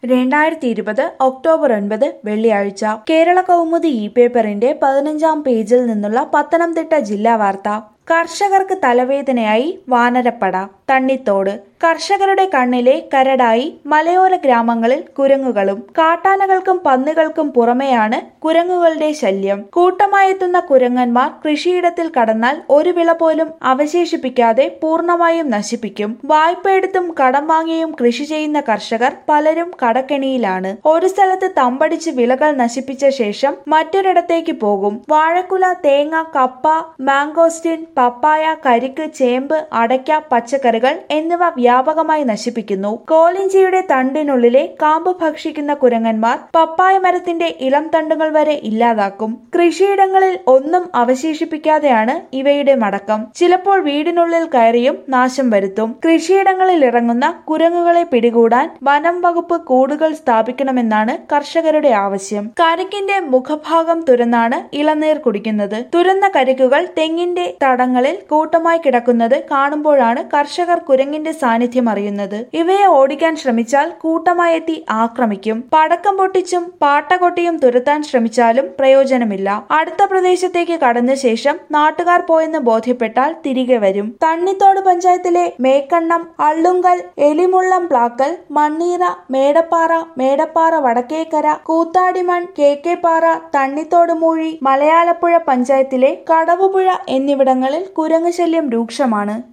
രണ്ടായിരത്തി ഇരുപത് ഒക്ടോബർ ഒൻപത് വെള്ളിയാഴ്ച കേരള കൗമുദി ഇ പേപ്പറിന്റെ പതിനഞ്ചാം പേജിൽ നിന്നുള്ള പത്തനംതിട്ട ജില്ലാ വാർത്ത കർഷകർക്ക് തലവേദനയായി വാനരപ്പട തണ്ണിത്തോട് കർഷകരുടെ കണ്ണിലെ കരടായി മലയോര ഗ്രാമങ്ങളിൽ കുരങ്ങുകളും കാട്ടാനകൾക്കും പന്നികൾക്കും പുറമെയാണ് കുരങ്ങുകളുടെ ശല്യം കൂട്ടമായെത്തുന്ന കുരങ്ങന്മാർ കൃഷിയിടത്തിൽ കടന്നാൽ ഒരു വിള പോലും അവശേഷിപ്പിക്കാതെ പൂർണ്ണമായും നശിപ്പിക്കും വായ്പയെടുത്തും കടം വാങ്ങിയും കൃഷി ചെയ്യുന്ന കർഷകർ പലരും കടക്കെണിയിലാണ് ഒരു സ്ഥലത്ത് തമ്പടിച്ച് വിളകൾ നശിപ്പിച്ച ശേഷം മറ്റൊരിടത്തേക്ക് പോകും വാഴക്കുല തേങ്ങ കപ്പ മാങ്കോസ്റ്റിൻ പപ്പായ കരിക്ക് ചേമ്പ് അടയ്ക്ക പച്ചക്കറികൾ എന്നിവ വ്യാപകമായി നശിപ്പിക്കുന്നു കോലിഞ്ചിയുടെ തണ്ടിനുള്ളിലെ കാമ്പ് ഭക്ഷിക്കുന്ന കുരങ്ങന്മാർ പപ്പായ മരത്തിന്റെ ഇളം തണ്ടുകൾ വരെ ഇല്ലാതാക്കും കൃഷിയിടങ്ങളിൽ ഒന്നും അവശേഷിപ്പിക്കാതെയാണ് ഇവയുടെ മടക്കം ചിലപ്പോൾ വീടിനുള്ളിൽ കയറിയും നാശം വരുത്തും കൃഷിയിടങ്ങളിൽ ഇറങ്ങുന്ന കുരങ്ങുകളെ പിടികൂടാൻ വനം വകുപ്പ് കൂടുകൾ സ്ഥാപിക്കണമെന്നാണ് കർഷകരുടെ ആവശ്യം കരിക്കിന്റെ മുഖഭാഗം തുരന്നാണ് ഇളനീർ കുടിക്കുന്നത് തുരന്ന കരിക്കുകൾ തെങ്ങിന്റെ തടങ്ങളിൽ കൂട്ടമായി കിടക്കുന്നത് കാണുമ്പോഴാണ് കർഷകർ കുരങ്ങിന്റെ സാന്നിധ്യം അറിയുന്നത് ഇവയെ ഓടിക്കാൻ ശ്രമിച്ചാൽ കൂട്ടമായെത്തി ആക്രമിക്കും പടക്കം പൊട്ടിച്ചും പാട്ടകൊട്ടിയും തുരത്താൻ ശ്രമിച്ചാലും പ്രയോജനമില്ല അടുത്ത പ്രദേശത്തേക്ക് കടന്ന ശേഷം നാട്ടുകാർ പോയെന്ന് ബോധ്യപ്പെട്ടാൽ തിരികെ വരും തണ്ണിത്തോട് പഞ്ചായത്തിലെ മേക്കണ്ണം അള്ളുങ്കൽ എലിമുള്ളം പ്ലാക്കൽ മണ്ണീറ മേടപ്പാറ മേടപ്പാറ വടക്കേക്കര കൂത്താടിമൺ കെ കെ പാറ തണ്ണിത്തോട് മൂഴി മലയാലപ്പുഴ പഞ്ചായത്തിലെ കടവുപുഴ എന്നിവിടങ്ങളിൽ കുരങ്ങ് ശല്യം രൂക്ഷമാണ്